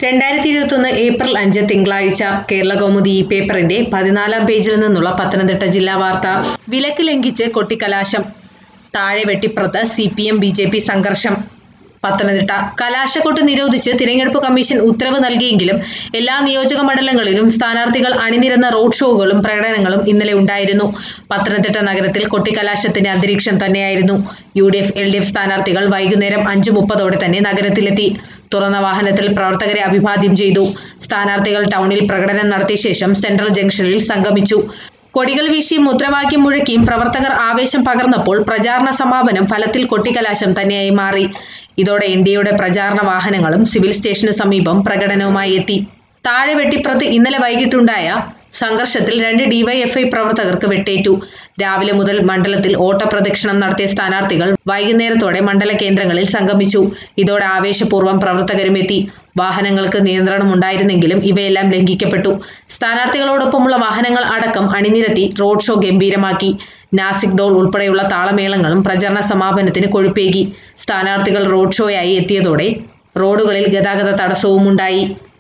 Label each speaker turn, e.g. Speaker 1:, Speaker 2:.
Speaker 1: രണ്ടായിരത്തി ഇരുപത്തൊന്ന് ഏപ്രിൽ അഞ്ച് തിങ്കളാഴ്ച കേരള കൗമുദി ഈ പേപ്പറിന്റെ പതിനാലാം പേജിൽ നിന്നുള്ള പത്തനംതിട്ട ജില്ലാ വാർത്ത വിലക്ക് ലംഘിച്ച് കൊട്ടിക്കലാശം താഴെ വെട്ടിപ്പുറത്ത് C P M B J P സംഘർഷം പത്തനംതിട്ട കലാശക്കൊട്ട് നിരോധിച്ച് തിരഞ്ഞെടുപ്പ് കമ്മീഷൻ ഉത്തരവ് നൽകിയെങ്കിലും എല്ലാ നിയോജക മണ്ഡലങ്ങളിലും സ്ഥാനാർത്ഥികൾ അണിനിരന്ന റോഡ് ഷോകളും പ്രകടനങ്ങളും ഇന്നലെ ഉണ്ടായിരുന്നു പത്തനംതിട്ട നഗരത്തിൽ കൊട്ടിക്കലാശത്തിന്റെ അന്തരീക്ഷം തന്നെയായിരുന്നു U D F L D F സ്ഥാനാർത്ഥികൾ വൈകുന്നേരം അഞ്ചു മുപ്പതോടെ തന്നെ നഗരത്തിലെത്തി തുറന്ന വാഹനത്തിൽ പ്രവർത്തകരെ അഭിവാദ്യം ചെയ്തു സ്ഥാനാർത്ഥികൾ ടൗണിൽ പ്രകടനം നടത്തിയ ശേഷം സെൻട്രൽ ജംഗ്ഷനിൽ സംഗമിച്ചു കൊടികൾ വീശിയും മുദ്രാവാക്യം മുഴക്കിയും പ്രവർത്തകർ ആവേശം പകർന്നപ്പോൾ പ്രചാരണ സമാപനം ഫലത്തിൽ കൊട്ടിക്കലാശം തന്നെയായി മാറി ഇതോടെ എൻ ഡി എയുടെ പ്രചാരണ വാഹനങ്ങളും സിവിൽ സ്റ്റേഷന് സമീപം പ്രകടനവുമായി എത്തി താഴെ വെട്ടിപ്പുറത്ത് ഇന്നലെ വൈകിട്ടുണ്ടായ സംഘർഷത്തിൽ രണ്ട് ഡിവൈഎഫ്ഐ പ്രവർത്തകർക്ക് വെട്ടേറ്റു രാവിലെ മുതൽ മണ്ഡലത്തിൽ ഓട്ടപ്രദക്ഷിണം നടത്തിയ സ്ഥാനാർത്ഥികൾ വൈകുന്നേരത്തോടെ മണ്ഡല കേന്ദ്രങ്ങളിൽ സംഗമിച്ചു ഇതോടെ ആവേശപൂർവ്വം പ്രവർത്തകരും എത്തി വാഹനങ്ങൾക്ക് നിയന്ത്രണം ഉണ്ടായിരുന്നെങ്കിലും ഇവയെല്ലാം ലംഘിക്കപ്പെട്ടു സ്ഥാനാർത്ഥികളോടൊപ്പമുള്ള വാഹനങ്ങൾ അടക്കം അണിനിരത്തി റോഡ് ഷോ ഗംഭീരമാക്കി നാസിക് ഡോൾ ഉൾപ്പെടെയുള്ള താളമേളങ്ങളും പ്രചരണ സമാപനത്തിന് കൊഴുപ്പേകി സ്ഥാനാർത്ഥികൾ റോഡ് ഷോയായി എത്തിയതോടെ റോഡുകളിൽ ഗതാഗത തടസ്സവും ഉണ്ടായി